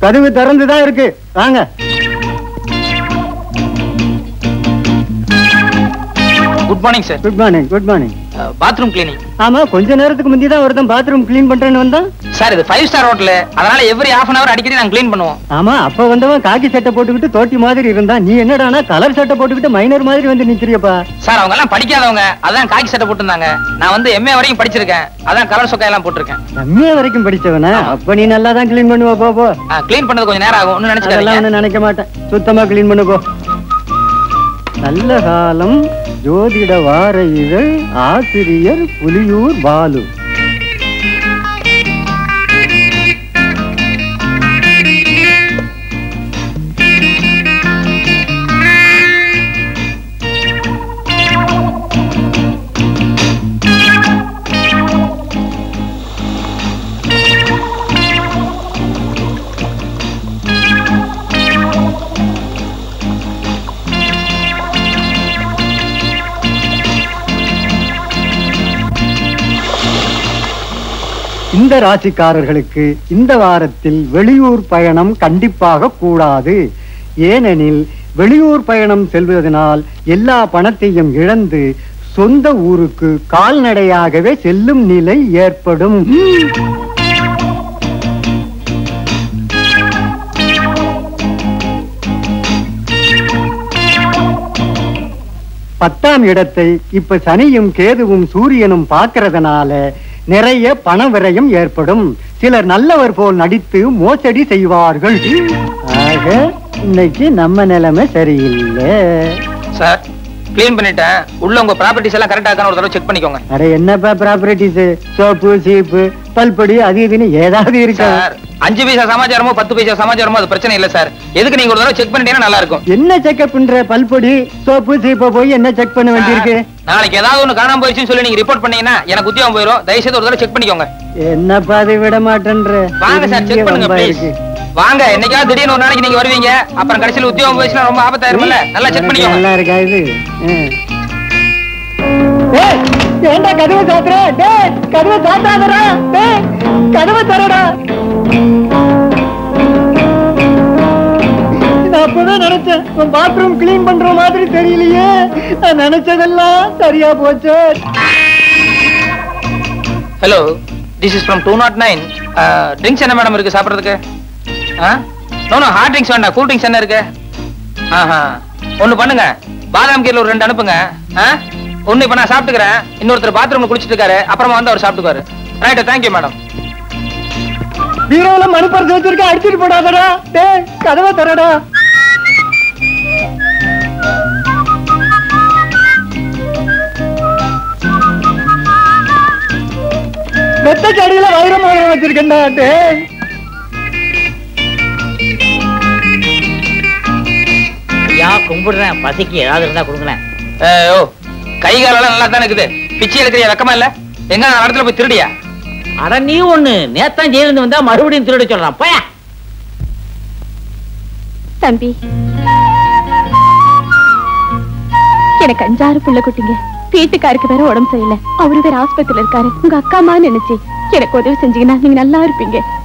கதவு திறந்துதான் இருக்கு வாங்க good morning sir good morning good morning bathroom cleaning ஆமா கொஞ்ச நேரத்துக்கு முந்தி தான் ஒருத்தன் பாத்ரூம் க்ளீன் பண்றேன்னு வந்தான் சார் இது ஃபைவ் ஸ்டார் ஹோட்டல் அதனால எவ்ரி ஹாஃப் அன் அவர் அடிக்கடி நாங்க க்ளீன் பண்ணுவோம் ஆமா அப்ப வந்தவன் காக்கி சட்டை போட்டுக்கிட்டு தோட்டி மாதிரி இருந்தான் நீ என்னடானா கலர் சட்டை போட்டுக்கிட்டு மைனர் மாதிரி வந்து நிக்கிறியப்பா சார் அவங்க எல்லாம் படிக்காதவங்க அதான் காக்கி சட்டை போட்டிருந்தாங்க நான் வந்து எம்ஏ வரைக்கும் படிச்சிருக்கேன் அதான் கலர் சொக்கா எல்லாம் போட்டிருக்கேன் எம்ஏ வரைக்கும் படிச்சவனா அப்ப நீ நல்லா தான் க்ளீன் பண்ணுவ போ போ க்ளீன் பண்ணது கொஞ்சம் நேரம் ஆகும் ஒன்னும் அதெல்லாம் நினைச்சுக்காதீங்க ஒண்ணும் நினைக்க மாட்டேன் சுத்தமா க்ளீன் பண்ணு போ நல்ல காலம் ஜோதிட வார இதழ் ஆசிரியர் புலியூர் பாலு இந்த ராசிக்காரர்களுக்கு இந்த வாரத்தில் வெளியூர் பயணம் கண்டிப்பாக கூடாது ஏனெனில் வெளியூர் பயணம் செல்வதனால் எல்லா பணத்தையும் இழந்து சொந்த ஊருக்கு கால்நடையாகவே செல்லும் நிலை ஏற்படும் பத்தாம் இடத்தை இப்ப சனியும் கேதுவும் சூரியனும் பார்க்கறதுனால நிறைய பண விரயம் ஏற்படும் சிலர் நல்லவர் போல் நடித்து மோசடி செய்வார்கள் ஆக இன்னைக்கு நம்ம நிலைமை சரியில்லை சார் க்ளீன் பண்ணிட்டேன் உள்ள உங்க ப்ராப்பர்ட்டிஸ் எல்லாம் கரெக்டா இருக்கான்னு ஒரு தடவை செக் பண்ணிக்கோங்க அட என்னப்பா ப்ராப்பர்ட்டிஸ் சோப்பு சீப்பு பல்பொடி அது இதுன்னு ஏதாவது இருக்கா சார் அஞ்சு பைசா சமாச்சாரமோ பத்து பைசா சமாச்சாரமோ அது பிரச்சனை இல்ல சார் எதுக்கு நீங்க ஒரு தடவை செக் பண்ணிட்டீங்கன்னா நல்லா இருக்கும் என்ன செக்அப் பண்ற பல்பொடி சோப்பு சீப்பை போய் என்ன செக் பண்ண வேண்டியிருக்கு நாளைக்கு ஏதாவது ஒண்ணு காணாம போயிடுச்சுன்னு சொல்லி நீங்க ரிப்போர்ட் பண்ணீங்கன்னா எனக்கு உத்தியோகம் போயிடும் தயவு செய்து ஒரு தடவை செக் பண்ணிக்கோங்க என்னப்பா அதை விட மாட்டேன்ற வாங்க சார் பெரிய செக் பண்ணுங்க வம்பா ப்ளீஸ் இருக்கு. வாங்க என்னைக்காவது திடீர்னு ஒரு நாளைக்கு நீங்க வருவீங்க அப்புறம் கடைசியில் உத்தியோகம் போயிடுச்சுன்னா ரொம்ப ஆபத்தாயிருமில்ல நல்லா செக் எனக்கு பண்ணிக்கோங்க நல்லா இருக்கா இது ம். டேய், ஏன்டா கதவை சாத்துற டேய் கதவை சாத்தாதடா டேய் கதவை தரடா நான் அப்பதான் நினைச்சேன் உன் பாத்ரூம் கிளீன் பண்ற மாதிரி தெரியலையே நான் நினைச்சதெல்லாம் சரியா போச்சு hello this is from two nought nine drinks என்ன மேடம் இருக்கு சாப்பிட்றதுக்கு ஆ நோ நோ ஹார்ட் ட்ரிங்க்ஸ் வேண்டாம் கூல் ட்ரிங்க்ஸ் என்ன இருக்கு ஆஹா ஒன்று பண்ணுங்க பாதாம் கீரில் ஒரு ரெண்டு அனுப்புங்க ஆ ஒன்று இப்போ நான் சாப்பிட்டுக்கிறேன் இன்னொருத்தர் பாத்ரூம்ல குளிச்சிட்டு இருக்காரு அப்புறமா வந்து அவர் சாப்பிட்டுக்குவாரு ரைட் தேங்க்யூ மேடம் பீரோல மணி பறிச்சு வச்சிருக்க அடிச்சிட்டு போடாதடா டேய் கதவை தரடா மெத்தைக்கு அடியில வைரம் வைரம் வச்சிருக்கேன்டா டேய் ஐயா கும்பிடுறேன் பசிக்கு ஏதாவது இருந்தா கொடுங்களேன் ஓ கை காலெல்லாம் நல்லா தானே இருக்குது பிச்சை எடுக்கிறியா வெக்கமா இல்ல எங்க நான் இடத்துல போய் திருடியா அட நீ ஒண்ணு நேத்தான் ஜெயிலிருந்து வந்தா மறுபடியும் திருட சொல்றான் போயா தம்பி எனக்கு அஞ்சாறு புள்ள குட்டிங்க வீட்டுக்காருக்கு வேற உடம்பு சரியில்லை அவரு வேற ஆஸ்பத்திரியில இருக்காரு உங்க அக்கா அம்மா நினைச்சு எனக்கு உதவி செஞ்சீங்கன்னா நீங்க நல்லா இருப்பீங்க